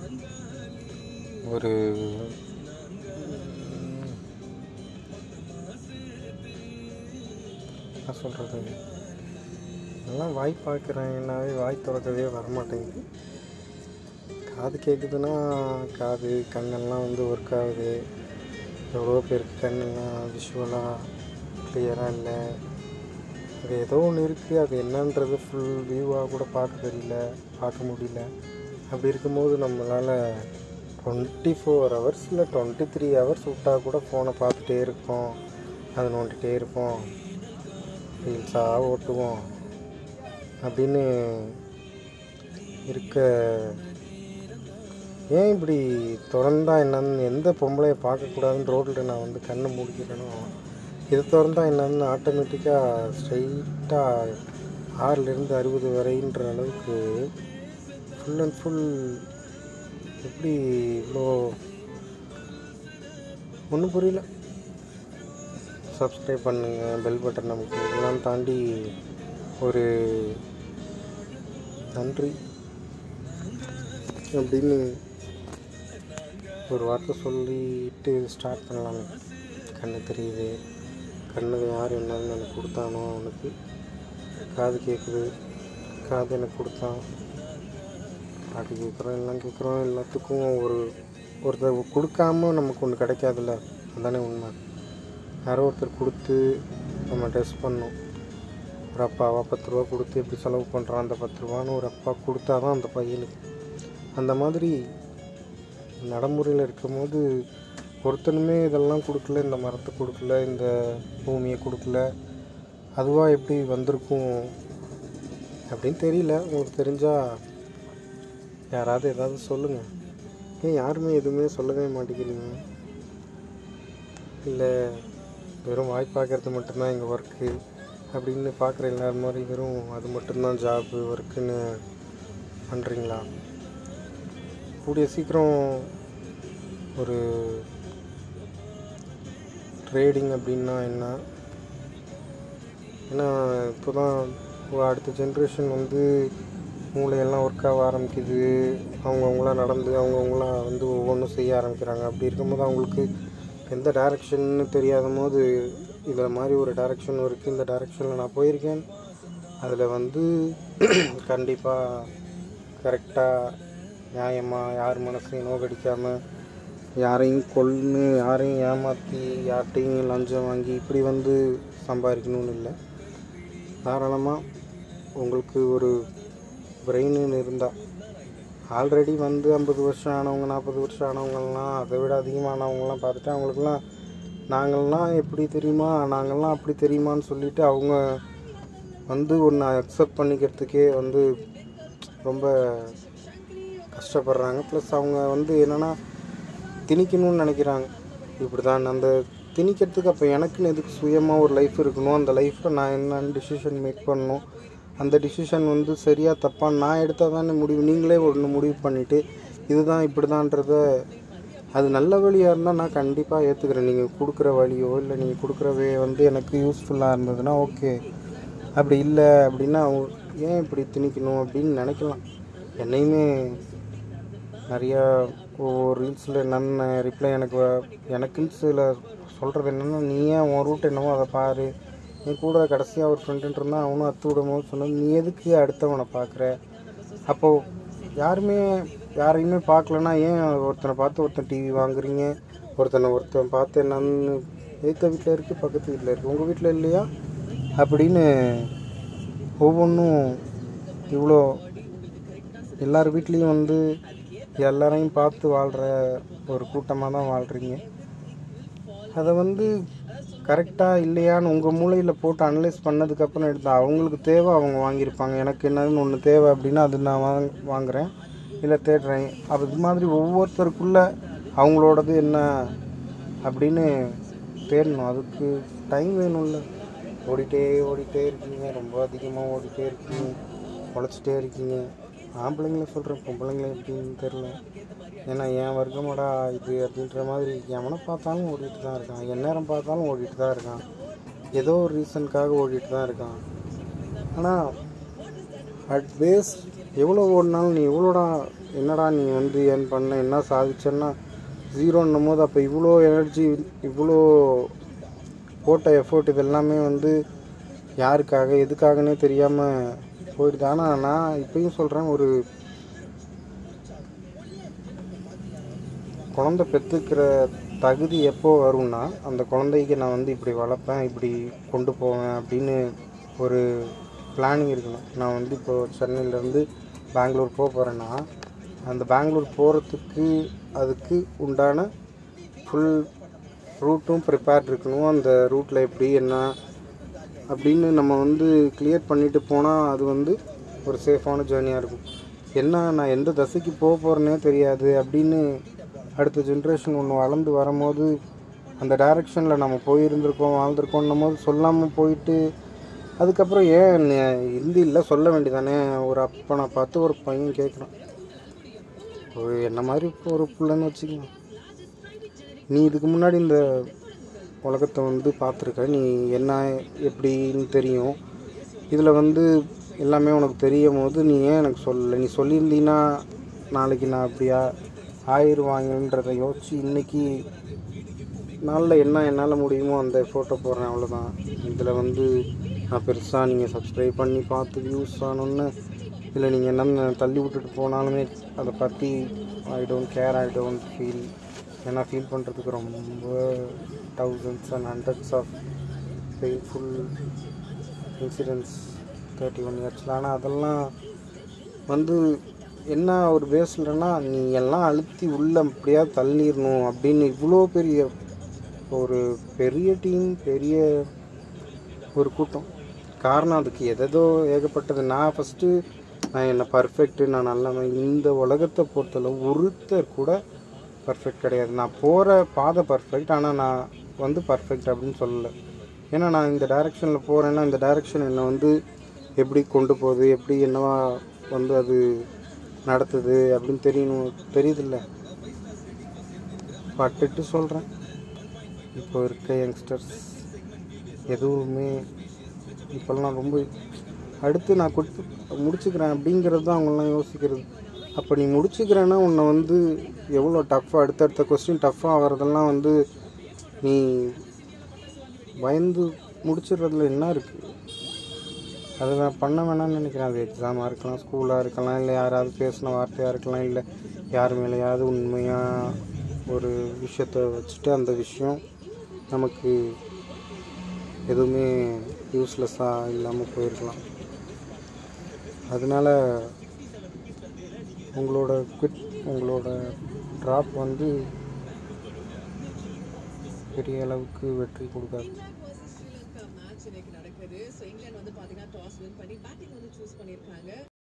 ஒரு என்ன சொல்கிறது எல்லாம் வாய் பார்க்குறாங்கன்னாவே வாய் திறக்கவே வரமாட்டேங்குது காது கேட்குதுன்னா காது கண்ணெல்லாம் வந்து ஒர்க் ஆகுது எவ்வளோ பேருக்கு கண்ணெல்லாம் விஷுவலாக கிளியராக இல்லை அங்கே ஏதோ ஒன்று இருக்குது அது என்னன்றது ஃபுல் வியூவாக கூட பார்க்க தெரியல பார்க்க முடியல அப்படி இருக்கும்போது நம்மளால் டுவெண்ட்டி ஃபோர் ஹவர்ஸில் டுவெண்ட்டி த்ரீ ஹவர்ஸ் விட்டால் கூட ஃபோனை பார்த்துட்டே இருப்போம் அதை நோண்டிகிட்டே இருப்போம் ரீல்ஸாக ஓட்டுவோம் அப்படின்னு இருக்க ஏன் இப்படி திறந்தா என்னன்னு எந்த பொம்பளையை பார்க்கக்கூடாதுன்னு ரோட்டில் நான் வந்து கண்ணை மூடிக்கிறேனோ இது திறந்தா என்னன்னு ஆட்டோமேட்டிக்காக ஸ்ட்ரைட்டாக ஆறிலிருந்து அறுபது வரைன்ற அளவுக்கு ஃபுல் அண்ட் ஃபுல் எப்படி இவ்வளோ ஒன்றும் புரியல சப்ஸ்கிரைப் பண்ணுங்கள் பெல் பட்டன் நமக்கு இதெல்லாம் தாண்டி ஒரு நன்றி அப்படின்னு ஒரு வார்த்தை சொல்லிட்டு ஸ்டார்ட் பண்ணலாமே கண்ணு தெரியுது கண்ணுக்கு யார் என்னன்னு எனக்கு கொடுத்தானோ அவனுக்கு காது கேட்குது காது எனக்கு கொடுத்தான் பாட்டு கேட்குறோம் எல்லாம் கேட்குறோம் எல்லாத்துக்கும் ஒரு ஒருத்தர் கொடுக்காம நமக்கு ஒன்று கிடைக்காதுல்ல அதானே உண்மை யாரோ ஒருத்தர் கொடுத்து நம்ம டெஸ்ட் பண்ணோம் ஒரு அப்பாவா பத்து ரூபா கொடுத்து எப்படி செலவு பண்ணுறான் அந்த பத்து ரூபான்னு ஒரு அப்பா கொடுத்தா தான் அந்த பையனுக்கு அந்த மாதிரி நடைமுறையில் இருக்கும்போது ஒருத்தனுமே இதெல்லாம் கொடுக்கல இந்த மரத்தை கொடுக்கல இந்த பூமியை கொடுக்கல அதுவாக எப்படி வந்திருக்கும் அப்படின்னு தெரியல உங்களுக்கு தெரிஞ்சால் யாராவது ஏதாவது சொல்லுங்கள் ஏன் யாருமே எதுவுமே சொல்லவே மாட்டேங்கிறீங்க இல்லை வெறும் வாய் பார்க்கறது மட்டும்தான் எங்கள் ஒர்க்கு அப்படின்னு பார்க்குற எல்லாரும் மாதிரி வெறும் அது மட்டும்தான் ஜாப்பு ஒர்க்குன்னு பண்ணுறீங்களா கூடிய சீக்கிரம் ஒரு ட்ரேடிங் அப்படின்னா என்ன ஏன்னா இப்போ தான் அடுத்த ஜென்ரேஷன் வந்து மூளையெல்லாம் ஒர்க் ஆக ஆரம்பிக்குது அவங்கவுங்களாம் நடந்து அவங்கவுங்களாம் வந்து ஒவ்வொன்றும் செய்ய ஆரம்பிக்கிறாங்க அப்படி இருக்கும்போது அவங்களுக்கு எந்த டைரக்ஷன்னு தெரியாத போது இதில் மாதிரி ஒரு டைரக்ஷன் இருக்குது இந்த டைரக்ஷனில் நான் போயிருக்கேன் அதில் வந்து கண்டிப்பாக கரெக்டாக நியாயமாக யார் மனசையும் நோக்கடிக்காமல் யாரையும் கொல்லுன்னு யாரையும் ஏமாற்றி யார்கிட்டையும் லஞ்சம் வாங்கி இப்படி வந்து சம்பாதிக்கணும்னு இல்லை தாராளமாக உங்களுக்கு ஒரு பிரெயின்னு இருந்தால் ஆல்ரெடி வந்து ஐம்பது வருஷம் ஆனவங்க நாற்பது வருஷம் ஆனவங்கலாம் அதை விட அதிகமானவங்கலாம் பார்த்துட்டு அவங்களுக்குலாம் நாங்கள்லாம் எப்படி தெரியுமா நாங்கள்லாம் அப்படி தெரியுமான்னு சொல்லிட்டு அவங்க வந்து ஒன்று அக்செப்ட் பண்ணிக்கிறதுக்கே வந்து ரொம்ப கஷ்டப்படுறாங்க ப்ளஸ் அவங்க வந்து என்னென்னா திணிக்கணும்னு நினைக்கிறாங்க இப்படி தான் அந்த திணிக்கிறதுக்கு அப்போ எனக்குன்னு எதுக்கு சுயமாக ஒரு லைஃப் இருக்கணும் அந்த லைஃப்பில் நான் என்னன்னு டிசிஷன் மேக் பண்ணணும் அந்த டிசிஷன் வந்து சரியாக தப்பாக நான் எடுத்தால் தானே முடிவு நீங்களே ஒன்று முடிவு பண்ணிவிட்டு இதுதான் இப்படி தான்றத அது நல்ல வழியாக இருந்தால் நான் கண்டிப்பாக ஏற்றுக்கிறேன் நீங்கள் கொடுக்குற வழியோ இல்லை நீங்கள் கொடுக்குற வே வந்து எனக்கு யூஸ்ஃபுல்லாக இருந்ததுன்னா ஓகே அப்படி இல்லை அப்படின்னா அவங்க ஏன் இப்படி திணிக்கணும் அப்படின்னு நினைக்கலாம் என்னையுமே நிறையா ஒவ்வொரு ரீல்ஸில் என்னென்ன ரிப்ளை எனக்கு வ- எனக்குன்னு சில சொல்கிறது என்னென்னா நீ ஏன் உன் ரூட் என்னவோ அதை பாரு நீ கூட கடைசியாக ஒரு ஃப்ரெண்டுன்னு இருந்தால் அவனும் அத்து விடும் போது சொன்னது நீ எதுக்கு அடுத்தவனை பார்க்குற அப்போது யாருமே யாரையுமே பார்க்கலன்னா ஏன் ஒருத்தனை பார்த்து ஒருத்தன் டிவி வாங்குறீங்க ஒருத்தனை ஒருத்தன் பார்த்து என்னன்னு எதிர்த்த வீட்டில் இருக்குது பக்கத்து வீட்டில் இருக்குது உங்கள் வீட்டில் இல்லையா அப்படின்னு ஒவ்வொன்றும் இவ்வளோ எல்லார் வீட்லேயும் வந்து எல்லாரையும் பார்த்து வாழ்கிற ஒரு கூட்டமாக தான் வாழ்கிறீங்க அதை வந்து கரெக்டாக இல்லையான்னு உங்கள் மூளையில் போட்டு அனலைஸ் பண்ணதுக்கப்புறம் எடுத்து அவங்களுக்கு தேவை அவங்க வாங்கியிருப்பாங்க எனக்கு என்னன்னு ஒன்று தேவை அப்படின்னா அது நான் வாங் வாங்குகிறேன் இல்லை தேடுறேன் அப்போ இது மாதிரி ஒவ்வொருத்தருக்குள்ள அவங்களோடது என்ன அப்படின்னு தேடணும் அதுக்கு டைம் வேணும்ல ஓடிட்டே ஓடிட்டே இருக்கீங்க ரொம்ப அதிகமாக ஓடிட்டே இருக்கீங்க உழைச்சிட்டே இருக்கீங்க ஆம்பளைங்கள சொல்கிறேன் பொம்பளைங்கள எப்படின்னு தெரில ஏன்னா என் வர்க்கமாடா இது அப்படின்ற மாதிரி எவனை பார்த்தாலும் ஓடிட்டு தான் இருக்கான் எந்நேரம் பார்த்தாலும் ஓடிட்டு தான் இருக்கான் ஏதோ ஒரு ரீசனுக்காக ஓடிட்டு தான் இருக்கான் ஆனால் அட் பேஸ் எவ்வளோ ஓடினாலும் நீ எவ்வளோடா என்னடா நீ வந்து ஏன் பண்ண என்ன சாதிச்சேன்னா ஜீரோன்னும் போது அப்போ இவ்வளோ எனர்ஜி இவ்வளோ போட்ட எஃபோர்ட் இது எல்லாமே வந்து யாருக்காக எதுக்காகனே தெரியாமல் போயிடுது ஆனால் நான் இப்பயும் சொல்கிறேன் ஒரு குழந்தை பெற்றுக்கிற தகுதி எப்போ வரும்னா அந்த குழந்தைக்கு நான் வந்து இப்படி வளர்ப்பேன் இப்படி கொண்டு போவேன் அப்படின்னு ஒரு பிளானிங் இருக்கணும் நான் வந்து இப்போது சென்னையிலேருந்து பெங்களூர் போக போகிறேன்னா அந்த பெங்களூர் போகிறதுக்கு அதுக்கு உண்டான ஃபுல் ரூட்டும் ப்ரிப்பேர்ட் இருக்கணும் அந்த ரூட்டில் எப்படி என்ன அப்படின்னு நம்ம வந்து கிளியர் பண்ணிட்டு போனால் அது வந்து ஒரு சேஃபான ஜேர்னியாக இருக்கும் என்ன நான் எந்த தசைக்கு போக போகிறேனே தெரியாது அப்படின்னு அடுத்த ஜென்ரேஷன் ஒன்று வளர்ந்து வரும்போது அந்த டைரெக்ஷனில் நம்ம போயிருந்திருக்கோம் வாழ்ந்திருக்கோன்னும் போது சொல்லாமல் போயிட்டு அதுக்கப்புறம் ஏன் ஹிந்தியில் சொல்ல வேண்டியதானே ஒரு அப்பனை பார்த்து ஒரு பையன் கேட்குறான் ஒரு என்ன மாதிரி இப்போ ஒரு பிள்ளைன்னு வச்சுக்கலாம் நீ இதுக்கு முன்னாடி இந்த உலகத்தை வந்து பார்த்துருக்க நீ என்ன எப்படின்னு தெரியும் இதில் வந்து எல்லாமே உனக்கு தெரியும் போது நீ ஏன் எனக்கு சொல்லலை நீ சொல்லியிருந்தீன்னா நாளைக்கு நான் அப்படியா ஆயிடுவாங்கன்றதை யோசிச்சு இன்னைக்கு நாளில் என்ன என்னால் முடியுமோ அந்த ஃபோட்டோ போடுறேன் அவ்வளோதான் இதில் வந்து நான் பெருசாக நீங்கள் சப்ஸ்கிரைப் பண்ணி பார்த்து வியூஸ் ஆனோன்னு இல்லை நீங்கள் என்ன தள்ளி விட்டுட்டு போனாலுமே அதை பற்றி I don't care I don't feel ஏன்னா ஃபீல் பண்ணுறதுக்கு ரொம்ப thousands and hundreds of painful incidents thirty one இயர்ஸில் ஆனால் அதெல்லாம் வந்து என்ன ஒரு பேஸ்லன்னா நீ எல்லாம் அழுத்தி உள்ள அப்படியாவது தள்ளிடணும் அப்படின்னு இவ்வளோ பெரிய ஒரு பெரிய டீம் பெரிய ஒரு கூட்டம் காரணம் அதுக்கு எதேதோ ஏகப்பட்டது நான் ஃபஸ்ட்டு நான் என்ன பர்ஃபெக்ட்டு நான் நல்லவன் இந்த உலகத்தை பொறுத்தளவு ஒருத்தர் கூட பர்ஃபெக்ட் கிடையாது நான் போகிற பாதை பர்ஃபெக்ட் ஆனால் நான் வந்து பர்ஃபெக்ட் அப்படின்னு சொல்லலை ஏன்னா நான் இந்த டைரெக்ஷனில் போகிறேன்னா இந்த டைரெக்ஷன் என்னை வந்து எப்படி கொண்டு போகுது எப்படி என்னவா வந்து அது நடத்துது அப்படின்னு தெரியணும் தெரியுதில்ல பட்டுட்டு சொல்கிறேன் இப்போ இருக்க யங்ஸ்டர்ஸ் எதுவுமே இப்போல்லாம் ரொம்ப அடுத்து நான் கொடுத்து முடிச்சுக்கிறேன் அப்படிங்கிறது தான் அவங்களாம் யோசிக்கிறது அப்போ நீ முடிச்சுக்கிறேன்னா உன்னை வந்து எவ்வளோ டஃப்பாக அடுத்தடுத்த கொஸ்டின் டஃப்பாக ஆகிறதெல்லாம் வந்து நீ பயந்து முடிச்சிடுறதுல என்ன இருக்குது அதை நான் பண்ண வேணாம்னு நினைக்கிறேன் அது எக்ஸாமாக இருக்கலாம் ஸ்கூலாக இருக்கலாம் இல்லை யாராவது பேசின வார்த்தையாக இருக்கலாம் இல்லை யார் மேலேயாவது உண்மையாக ஒரு விஷயத்தை வச்சுட்டு அந்த விஷயம் நமக்கு எதுவுமே யூஸ்லெஸ்ஸாக இல்லாமல் போயிருக்கலாம் அதனால் உங்களோட குவிட் உங்களோட ட்ராப் வந்து பெரிய அளவுக்கு வெற்றி கொடுக்காது ஸ்ரீலங்கா மேட்ச் இன்னைக்கு நடக்குது ஸோ இங்கிலாந்து வந்து பார்த்தீங்கன்னா டாஸ் வின் பண்ணி பேட்டிங் வந்து சூஸ் பண்ணியிருக்காங்க